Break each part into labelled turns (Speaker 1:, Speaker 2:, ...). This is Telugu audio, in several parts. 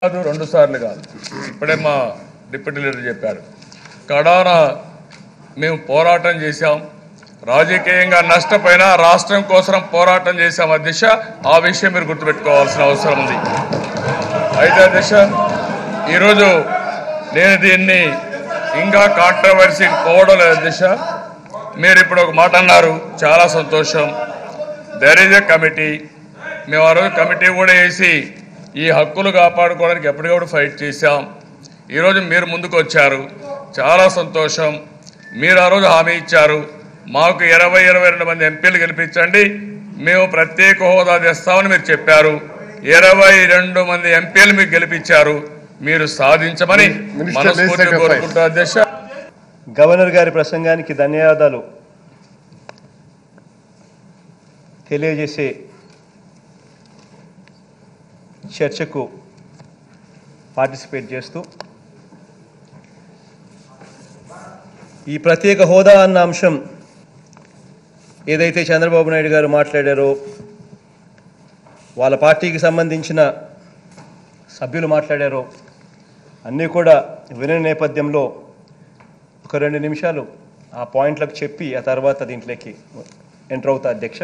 Speaker 1: కాదు రెండు సార్లు కాదు ఇప్పుడే మా డిప్యూటీ లీడర్ చెప్పారు కడాన మేము పోరాటం చేశాం రాజకీయంగా నష్టపోయినా రాష్ట్రం కోసం పోరాటం చేశాం అధ్యక్ష ఆ విషయం మీరు గుర్తుపెట్టుకోవాల్సిన అవసరం ఉంది అయితే అధ్యక్ష ఈరోజు నేను దీన్ని ఇంకా కాంట్రవర్సీ పోవడం లేదు అధ్యక్ష మీరు ఇప్పుడు ఒక మాట అన్నారు చాలా సంతోషం దెర్ ఈజ్ ఎ కమిటీ మేము ఆ రోజు కమిటీ కూడా వేసి ఈ హక్కులు కాపాడుకోవడానికి ఎప్పటికప్పుడు ఫైట్ చేశాం ఈరోజు మీరు ముందుకు వచ్చారు చాలా సంతోషం మీరు ఆ రోజు హామీ ఇచ్చారు మాకు ఇరవై ఇరవై రెండు మంది ఎంపీలు గెలిపించండి మేము ప్రత్యేక హోదా తెస్తామని మీరు చెప్పారు ఇరవై రెండు మంది ఎంపీలు మీకు గెలిపించారు మీరు సాధించమని
Speaker 2: Minister,
Speaker 1: మనస్ఫూర్తిగా
Speaker 2: Minister,
Speaker 1: కోరుకుంటా అధ్యక్ష
Speaker 3: గవర్నర్ గారి ప్రసంగానికి ధన్యవాదాలు తెలియజేసే చర్చకు పార్టిసిపేట్ చేస్తూ ఈ ప్రత్యేక హోదా అన్న అంశం ఏదైతే చంద్రబాబు నాయుడు గారు మాట్లాడారో వాళ్ళ పార్టీకి సంబంధించిన సభ్యులు మాట్లాడారో అన్నీ కూడా వినే నేపథ్యంలో ఒక రెండు నిమిషాలు ఆ పాయింట్లకు చెప్పి ఆ తర్వాత దీంట్లోకి ఎంటర్ అవుతా అధ్యక్ష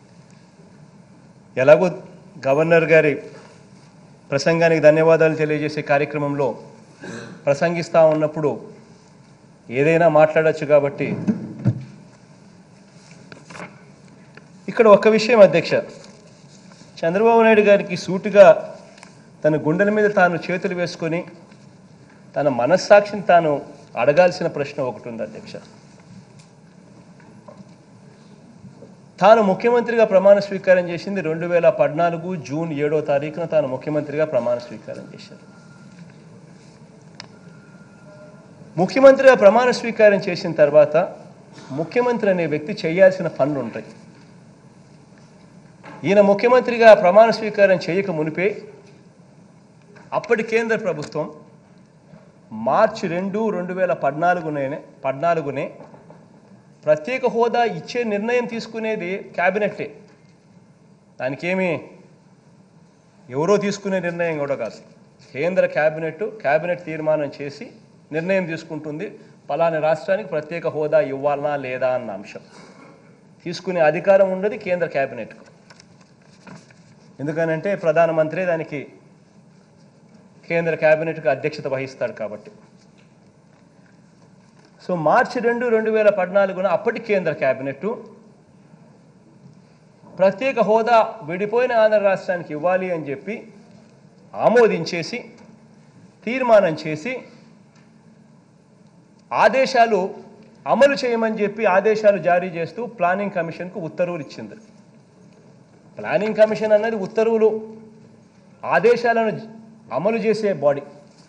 Speaker 3: ఎలాగో గవర్నర్ గారి ప్రసంగానికి ధన్యవాదాలు తెలియజేసే కార్యక్రమంలో ప్రసంగిస్తూ ఉన్నప్పుడు ఏదైనా మాట్లాడచ్చు కాబట్టి ఇక్కడ ఒక విషయం అధ్యక్ష చంద్రబాబు నాయుడు గారికి సూటిగా తన గుండెల మీద తాను చేతులు వేసుకొని తన మనస్సాక్షిని తాను అడగాల్సిన ప్రశ్న ఒకటి ఉంది అధ్యక్ష తాను ముఖ్యమంత్రిగా ప్రమాణ స్వీకారం చేసింది రెండు వేల పద్నాలుగు జూన్ ఏడో తారీఖున తాను ముఖ్యమంత్రిగా ప్రమాణ స్వీకారం చేశారు ముఖ్యమంత్రిగా ప్రమాణ స్వీకారం చేసిన తర్వాత ముఖ్యమంత్రి అనే వ్యక్తి చేయాల్సిన పనులు ఉంటాయి ఈయన ముఖ్యమంత్రిగా ప్రమాణ స్వీకారం చేయక మునిపే అప్పటి కేంద్ర ప్రభుత్వం మార్చి రెండు రెండు వేల పద్నాలుగునే పద్నాలుగునే ప్రత్యేక హోదా ఇచ్చే నిర్ణయం తీసుకునేది క్యాబినెట్టే దానికేమి ఎవరో తీసుకునే నిర్ణయం కూడా కాదు కేంద్ర క్యాబినెట్ క్యాబినెట్ తీర్మానం చేసి నిర్ణయం తీసుకుంటుంది పలానా రాష్ట్రానికి ప్రత్యేక హోదా ఇవ్వాలనా లేదా అన్న అంశం తీసుకునే అధికారం ఉండదు కేంద్ర క్యాబినెట్కు ఎందుకనంటే ప్రధానమంత్రి దానికి కేంద్ర క్యాబినెట్కి అధ్యక్షత వహిస్తాడు కాబట్టి సో మార్చి రెండు రెండు వేల పద్నాలుగున అప్పటి కేంద్ర క్యాబినెట్ ప్రత్యేక హోదా విడిపోయిన ఆంధ్ర రాష్ట్రానికి ఇవ్వాలి అని చెప్పి ఆమోదించేసి తీర్మానం చేసి ఆదేశాలు అమలు చేయమని చెప్పి ఆదేశాలు జారీ చేస్తూ ప్లానింగ్ కమిషన్కు ఉత్తర్వులు ఇచ్చింది ప్లానింగ్ కమిషన్ అన్నది ఉత్తర్వులు ఆదేశాలను అమలు చేసే బాడీ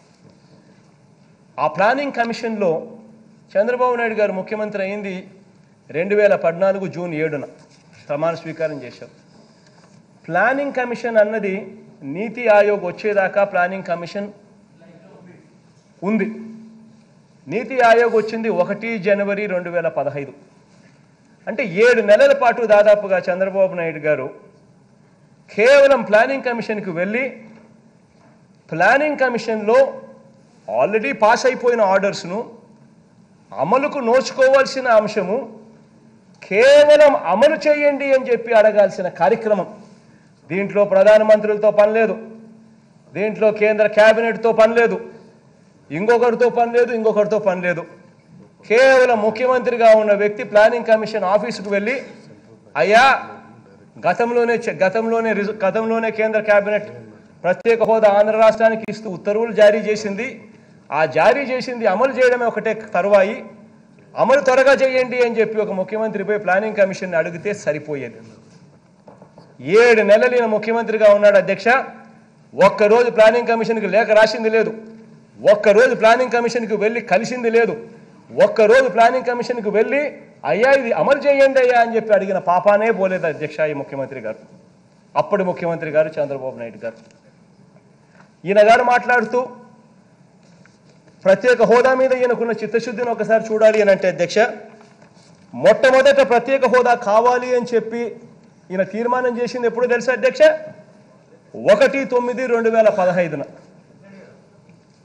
Speaker 3: ఆ ప్లానింగ్ కమిషన్లో చంద్రబాబు నాయుడు గారు ముఖ్యమంత్రి అయింది రెండు వేల పద్నాలుగు జూన్ ఏడున ప్రమాణ స్వీకారం చేశారు ప్లానింగ్ కమిషన్ అన్నది నీతి ఆయోగ్ వచ్చేదాకా ప్లానింగ్ కమిషన్ ఉంది నీతి ఆయోగ్ వచ్చింది ఒకటి జనవరి రెండు వేల పదహైదు అంటే ఏడు నెలల పాటు దాదాపుగా చంద్రబాబు నాయుడు గారు కేవలం ప్లానింగ్ కమిషన్కి వెళ్ళి ప్లానింగ్ కమిషన్లో ఆల్రెడీ పాస్ అయిపోయిన ఆర్డర్స్ను అమలుకు నోచుకోవాల్సిన అంశము కేవలం అమలు చేయండి అని చెప్పి అడగాల్సిన కార్యక్రమం దీంట్లో ప్రధానమంత్రులతో పని లేదు దీంట్లో కేంద్ర క్యాబినెట్తో పని లేదు ఇంకొకరితో పని లేదు ఇంకొకరితో పని లేదు కేవలం ముఖ్యమంత్రిగా ఉన్న వ్యక్తి ప్లానింగ్ కమిషన్ ఆఫీసుకు వెళ్ళి అయ్యా గతంలోనే చె- గతంలోనే రిజ- గతంలోనే కేంద్ర కేబినెట్ ప్రత్యేక హోదా ఆంధ్ర రాష్ట్రానికి ఇస్తూ ఉత్తర్వులు జారీ చేసింది ఆ జారీ చేసింది అమలు చేయడమే ఒకటే తరువాయి అమలు త్వరగా చేయండి అని చెప్పి ఒక ముఖ్యమంత్రి పోయి ప్లానింగ్ కమిషన్ అడిగితే సరిపోయేది ఏడు నెలలు ఈయన ముఖ్యమంత్రిగా ఉన్నాడు అధ్యక్ష ఒక్కరోజు ప్లానింగ్ కమిషన్కి లేఖ రాసింది లేదు ఒక్కరోజు ప్లానింగ్ కమిషన్కి వెళ్ళి కలిసింది లేదు ఒక్కరోజు ప్లానింగ్ కమిషన్కి వెళ్ళి అయ్యా ఇది అమలు చేయండి అయ్యా అని చెప్పి అడిగిన పాపానే పోలేదు అధ్యక్ష ఈ ముఖ్యమంత్రి గారు అప్పటి ముఖ్యమంత్రి గారు చంద్రబాబు నాయుడు గారు ఈయన గారు మాట్లాడుతూ ప్రత్యేక హోదా మీద ఈయనకున్న చిత్తశుద్ధిని ఒకసారి చూడాలి అని అంటే అధ్యక్ష మొట్టమొదట ప్రత్యేక హోదా కావాలి అని చెప్పి ఈయన తీర్మానం చేసింది ఎప్పుడు తెలుసా అధ్యక్ష ఒకటి తొమ్మిది రెండు వేల పదహైదున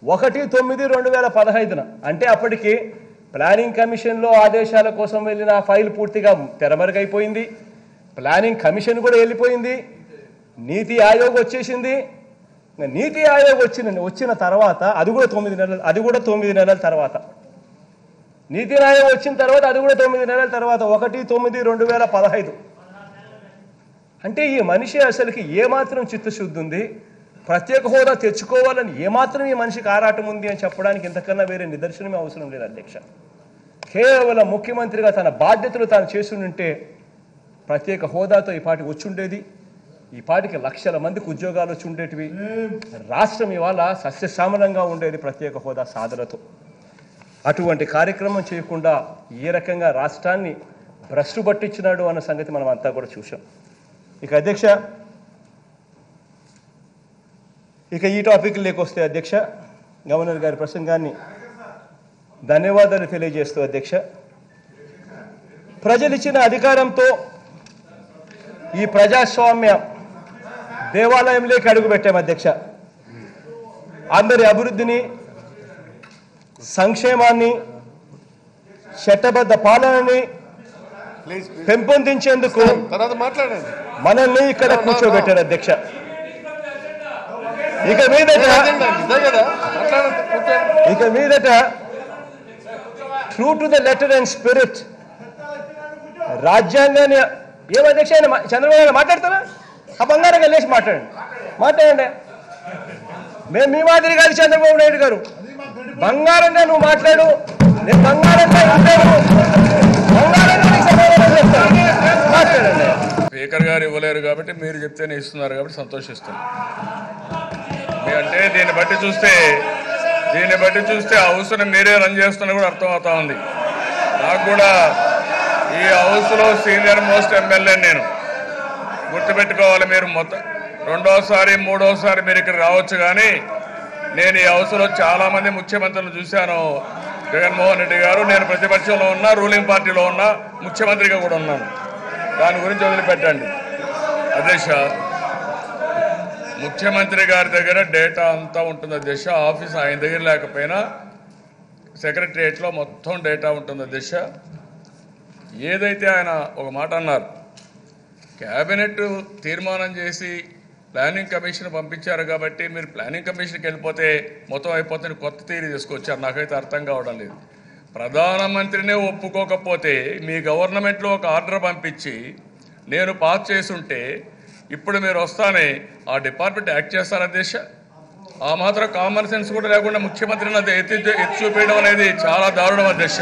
Speaker 3: ఒకటి తొమ్మిది రెండు వేల పదహైదున అంటే అప్పటికి ప్లానింగ్ కమిషన్లో ఆదేశాల కోసం వెళ్ళిన ఆ ఫైల్ పూర్తిగా తెరమరుగైపోయింది ప్లానింగ్ కమిషన్ కూడా వెళ్ళిపోయింది నీతి ఆయోగ్ వచ్చేసింది ఇంకా నీతి ఆయోగ్ వచ్చిన వచ్చిన తర్వాత అది కూడా తొమ్మిది నెలలు అది కూడా తొమ్మిది నెలల తర్వాత నీతి ఆయోగ్ వచ్చిన తర్వాత అది కూడా తొమ్మిది నెలల తర్వాత ఒకటి తొమ్మిది రెండు వేల పదహైదు అంటే ఈ మనిషి అసలుకి ఏమాత్రం చిత్తశుద్ధి ఉంది ప్రత్యేక హోదా తెచ్చుకోవాలని ఏమాత్రం ఈ మనిషికి ఆరాటం ఉంది అని చెప్పడానికి ఇంతకన్నా వేరే నిదర్శనమే అవసరం లేదు అధ్యక్ష కేవలం ముఖ్యమంత్రిగా తన బాధ్యతలు తాను చేస్తుంటే ప్రత్యేక హోదాతో ఈ పాటి వచ్చుండేది ఈ పాటికి లక్షల మందికి ఉద్యోగాలు వచ్చి ఉండేటివి రాష్ట్రం ఇవాళ సస్యశ్యామలంగా ఉండేది ప్రత్యేక హోదా సాధనతో అటువంటి కార్యక్రమం చేయకుండా ఏ రకంగా రాష్ట్రాన్ని భ్రష్టు పట్టించినాడు అన్న సంగతి మనం అంతా కూడా చూసాం ఇక అధ్యక్ష ఇక ఈ టాపిక్ లేకొస్తే అధ్యక్ష గవర్నర్ గారి ప్రసంగాన్ని ధన్యవాదాలు తెలియజేస్తూ అధ్యక్ష ప్రజలు ఇచ్చిన అధికారంతో ఈ ప్రజాస్వామ్య దేవాలయంలోకి అడుగు పెట్టాం అధ్యక్ష అందరి అభివృద్ధిని సంక్షేమాన్ని చట్టబద్ధ పాలనని
Speaker 2: ప్లీజ్
Speaker 3: పెంపొందించేందుకు
Speaker 2: తర్వాత మాట్లాడండి
Speaker 3: మనల్ని ఇక్కడ కూర్చోబెట్టారు అధ్యక్ష ఇక మీదట
Speaker 2: అదేంటండి, ఇదే కదా మాట్లాడండి కూర్చోండి.
Speaker 3: ఇక మీదట true to the letter and spirit రాజ్యాంగాన్ని ఏం అధ్యక్ష ఆయన మా- చంద్రబాబు నాయుడు మాట్లాడతారా ఆ బంగారం వెళ్ళేసి మాట్లాడండి మాట్లాడండి మేము మీ మాదిరి కాదు చంద్రబాబు నాయుడు గారు బంగారంగా నువ్వు మాట్లాడు నేను బంగారంగా ఉంటాను బంగారంగా నీకు సమాధానం చెప్తాను మాట్లాడండి
Speaker 1: స్పీకర్ గారు ఇవ్వలేరు కాబట్టి మీరు చెప్తేనే ఇస్తున్నారు కాబట్టి సంతోషిస్తాను మీ అంటే దీన్ని బట్టి చూస్తే దీన్ని బట్టి చూస్తే హౌస్ని మీరే రన్ చేస్తున్న కూడా అర్థమవుతా ఉంది నాకు కూడా ఈ హౌస్లో సీనియర్ మోస్ట్ ఎమ్మెల్యే నేను గుర్తుపెట్టుకోవాలి మీరు మొత్తం రెండోసారి మూడోసారి మీరు ఇక్కడ రావచ్చు కానీ నేను ఈ హౌస్లో చాలా మంది ముఖ్యమంత్రులు చూశాను జగన్మోహన్ రెడ్డి గారు నేను ప్రతిపక్షంలో ఉన్నా రూలింగ్ పార్టీలో ఉన్నా ముఖ్యమంత్రిగా కూడా ఉన్నాను దాని గురించి వదిలిపెట్టండి అధ్యక్ష ముఖ్యమంత్రి గారి దగ్గర డేటా అంతా ఉంటుంది అధ్యక్ష ఆఫీస్ ఆయన దగ్గర లేకపోయినా సెక్రటరియట్లో మొత్తం డేటా ఉంటుంది అధ్యక్ష ఏదైతే ఆయన ఒక మాట అన్నారు క్యాబినెట్ తీర్మానం చేసి ప్లానింగ్ కమిషన్ పంపించారు కాబట్టి మీరు ప్లానింగ్ కమిషన్కి వెళ్ళిపోతే మొత్తం అయిపోతుంది కొత్త తీరు తీసుకొచ్చారు నాకైతే అర్థం కావడం లేదు ప్రధానమంత్రినే ఒప్పుకోకపోతే మీ గవర్నమెంట్లో ఒక ఆర్డర్ పంపించి నేను పాస్ చేసుంటే ఇప్పుడు మీరు వస్తానే ఆ డిపార్ట్మెంట్ యాక్ట్ చేస్తారా అధ్యక్ష ఆ మాత్రం కామన్ సెన్స్ కూడా లేకుండా ముఖ్యమంత్రిని అది ఎత్తి ఎత్తి చూపించడం అనేది చాలా దారుణం అధ్యక్ష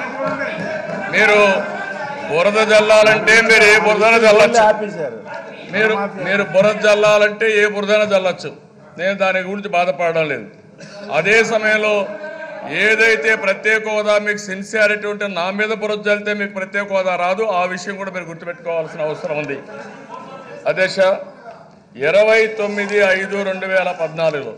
Speaker 1: మీరు బురద జల్లాలంటే మీరు ఏ బురదన జల్లచ్చు మీరు మీరు బురద జల్లాలంటే ఏ బురదన జల్లచ్చు నేను దాని గురించి బాధపడడం లేదు అదే సమయంలో ఏదైతే ప్రత్యేక హోదా మీకు సిన్సియారిటీ ఉంటే నా మీద బురద జల్లితే మీకు ప్రత్యేక హోదా రాదు ఆ విషయం కూడా మీరు గుర్తుపెట్టుకోవాల్సిన అవసరం ఉంది అధ్యక్ష ఇరవై తొమ్మిది ఐదు రెండు వేల పద్నాలుగులో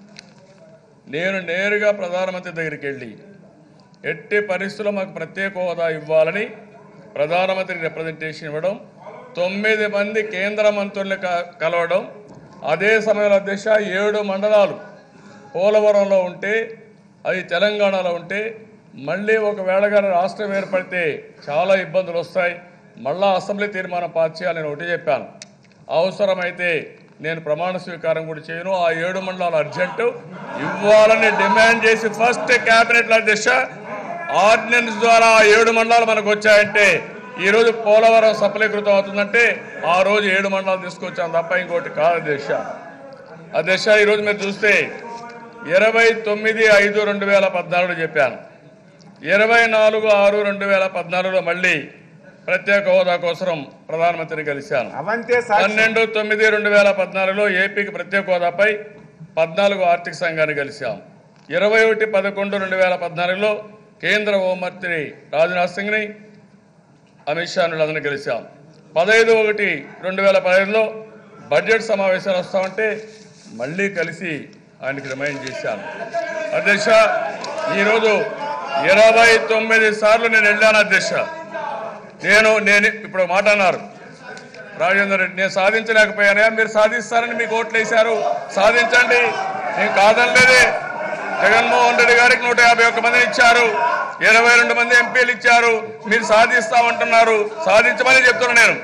Speaker 1: నేను నేరుగా ప్రధానమంత్రి దగ్గరికి వెళ్ళి ఎట్టి పరిస్థితుల్లో మాకు ప్రత్యేక హోదా ఇవ్వాలని ప్రధానమంత్రికి రిప్రజెంటేషన్ ఇవ్వడం తొమ్మిది మంది కేంద్ర మంత్రుల్ని క- కలవడం అదే సమయంలో అధ్యక్ష ఏడు మండలాలు పోలవరంలో ఉంటే అది తెలంగాణలో ఉంటే మళ్ళీ ఒకవేళ కానీ రాష్ట్రం ఏర్పడితే చాలా ఇబ్బందులు వస్తాయి మళ్ళా అసెంబ్లీ తీర్మానం పాస్ చేయాలని ఒకటి చెప్పాను అవసరమైతే నేను ప్రమాణ స్వీకారం కూడా చేయను ఆ ఏడు మండలాలు అర్జెంటు ఇవ్వాలని డిమాండ్ చేసి ఫస్ట్ క్యాబినెట్ అధ్యక్ష ఆర్డినెన్స్ ద్వారా ఆ ఏడు మండలాలు మనకు వచ్చాయంటే ఈ రోజు పోలవరం సఫలీకృతం అవుతుందంటే ఆ రోజు ఏడు మండలాలు తీసుకొచ్చాం తప్ప ఇంకోటి కాదు అధ్యక్ష అధ్యక్ష ఈరోజు మీరు చూస్తే ఇరవై తొమ్మిది ఐదు రెండు వేల పద్నాలుగులో చెప్పాను ఇరవై నాలుగు ఆరు రెండు వేల పద్నాలుగులో మళ్ళీ ప్రత్యేక హోదా కోసం ప్రధానమంత్రిని కలిశాను
Speaker 2: అవంతే సాక్షి
Speaker 1: పన్నెండు తొమ్మిది రెండు వేల పద్నాలుగులో ఏపీకి ప్రత్యేక హోదాపై పద్నాలుగు ఆర్థిక సంఘాన్ని కలిశాం ఇరవై ఒకటి పదకొండు రెండు వేల పద్నాలుగులో కేంద్ర హోంమంత్రి రాజ్నాథ్ సింగ్ని అమిత్ షాను అందరినీ కలిశాం పదహైదు ఒకటి రెండు వేల పదహైదులో బడ్జెట్ సమావేశాలు వస్తామంటే మళ్ళీ కలిసి ఆయనకి రిమైండ్ చేశాను అధ్యక్ష ఈరోజు ఇరవై తొమ్మిది సార్లు నేను వెళ్ళాను అధ్యక్ష నేను నేను ఇప్పుడు ఒక మాట అన్నారు రాజేందర్ రెడ్డి నేను సాధించలేకపోయానా మీరు సాధిస్తారని మీకు ఓట్లు వేశారు సాధించండి నేను కాదనలేదే జగన్మోహన్ రెడ్డి గారికి నూట యాభై ఒక్క మందిని ఇచ్చారు ఇరవై రెండు మంది ఎంపీలు ఇచ్చారు మీరు సాధిస్తామంటున్నారు సాధించమని చెప్తున్నా నేను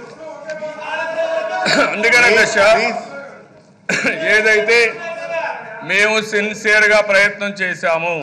Speaker 1: అందుకనే అధ్యక్ష
Speaker 2: ప్లీజ్
Speaker 1: ఏదైతే మేము సిన్సియర్ గా ప్రయత్నం చేశాము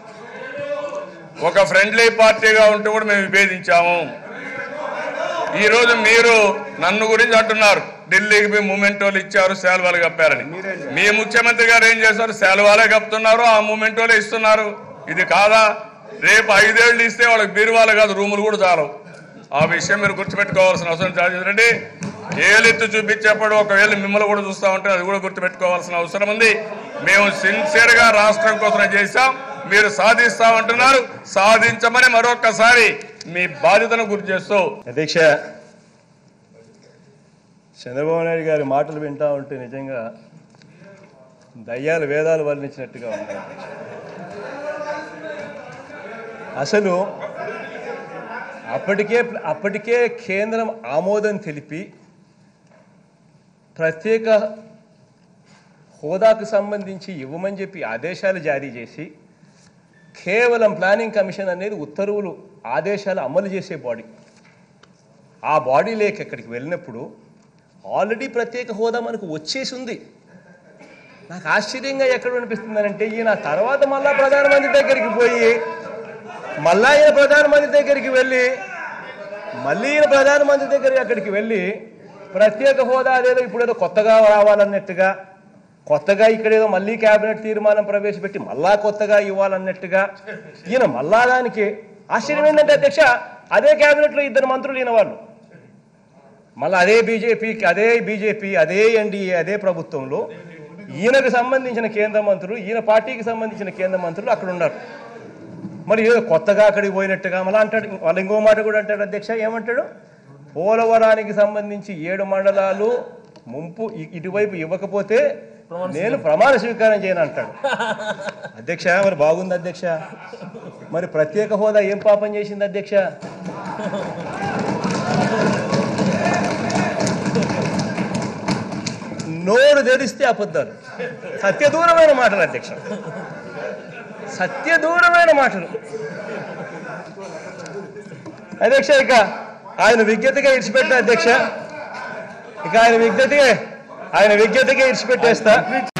Speaker 1: ఒక ఫ్రెండ్లీ పార్టీగా ఉంటూ కూడా మేము విభేదించాము ఈ రోజు మీరు నన్ను గురించి అంటున్నారు ఢిల్లీకి మీ మూమెంటోలు ఇచ్చారు శాలువాలు కప్పారని మీ ముఖ్యమంత్రి గారు ఏం చేశారు శాలువాలే కప్పుతున్నారు ఆ మూమెంటోలే ఇస్తున్నారు ఇది కాదా రేపు ఐదేళ్లు ఇస్తే వాళ్ళకి బీరువాలు కాదు రూములు కూడా చాలవు ఆ విషయం మీరు గుర్తుపెట్టుకోవాల్సిన అవసరం చాలా రెడ్డి ఏలెత్తు చూపించేప్పుడు ఒకవేళ మిమ్మల్ని కూడా చూస్తా ఉంటే అది కూడా గుర్తుపెట్టుకోవాల్సిన అవసరం ఉంది మేము సిన్సియర్ గా రాష్ట్రం కోసం చేశాం మీరు సాధిస్తామంటున్నారు సాధించమని మరొకసారి మీ బాధ్యతను గుర్తు చేస్తూ
Speaker 3: అధ్యక్ష చంద్రబాబు నాయుడు గారి మాటలు వింటా ఉంటే నిజంగా దయ్యాలు వేదాలు వర్ణించినట్టుగా ఉన్నాయి అధ్యక్ష. అసలు అప్పటికే అప్పటికే కేంద్రం ఆమోదం తెలిపి ప్రత్యేక హోదాకు సంబంధించి ఇవ్వమని చెప్పి ఆదేశాలు జారీ చేసి కేవలం ప్లానింగ్ కమిషన్ అనేది ఉత్తర్వులు ఆదేశాలు అమలు చేసే బాడీ ఆ బాడీ లేక ఎక్కడికి వెళ్ళినప్పుడు ఆల్రెడీ ప్రత్యేక హోదా మనకు వచ్చేసి ఉంది నాకు ఆశ్చర్యంగా ఎక్కడ అనిపిస్తుందనంటే ఈయన తర్వాత మళ్ళా ప్రధానమంత్రి దగ్గరికి పోయి మళ్ళా ఈయన ప్రధానమంత్రి దగ్గరికి వెళ్ళి మళ్ళీ ఈయన ప్రధానమంత్రి దగ్గరికి అక్కడికి వెళ్ళి ప్రత్యేక హోదా అదేదో ఇప్పుడు ఏదో కొత్తగా రావాలన్నట్టుగా కొత్తగా ఇక్కడేదో మళ్ళీ కేబినెట్ తీర్మానం ప్రవేశపెట్టి మళ్ళా కొత్తగా ఇవ్వాలన్నట్టుగా ఈయన మళ్ళా దానికి ఆశ్చర్యం ఏంటంటే అధ్యక్ష అదే కేబినెట్లో ఇద్దరు మంత్రులు ఈయన వాళ్ళు మళ్ళీ అదే బీజేపీకి అదే బీజేపీ అదే ఎన్డీఏ అదే ప్రభుత్వంలో ఈయనకు సంబంధించిన కేంద్ర మంత్రులు ఈయన పార్టీకి సంబంధించిన కేంద్ర మంత్రులు అక్కడ ఉన్నారు మరి ఏదో కొత్తగా అక్కడికి పోయినట్టుగా మళ్ళీ అంటాడు వాళ్ళు ఇంకో మాట కూడా అంటాడు అధ్యక్ష ఏమంటాడు పోలవరానికి సంబంధించి ఏడు మండలాలు ముంపు ఇ- ఇటువైపు ఇవ్వకపోతే నేను ప్రమాణ స్వీకారం చేయను అంటాడు అధ్యక్ష మరి బాగుంది అధ్యక్ష మరి ప్రత్యేక హోదా ఏం పాపం చేసింది అధ్యక్ష నోరు తెరిస్తే అబద్ధాలు సత్యదూరమైన మాటలు అధ్యక్ష సత్యదూరమైన మాటలు అధ్యక్ష ఇక ఆయన విజ్ఞతగా ఇడిచిపెట్టిన అధ్యక్ష ఇక ఆయన విజ్ఞతగా ఆయన విజ్ఞతగా ఇడిచిపెట్టేస్తా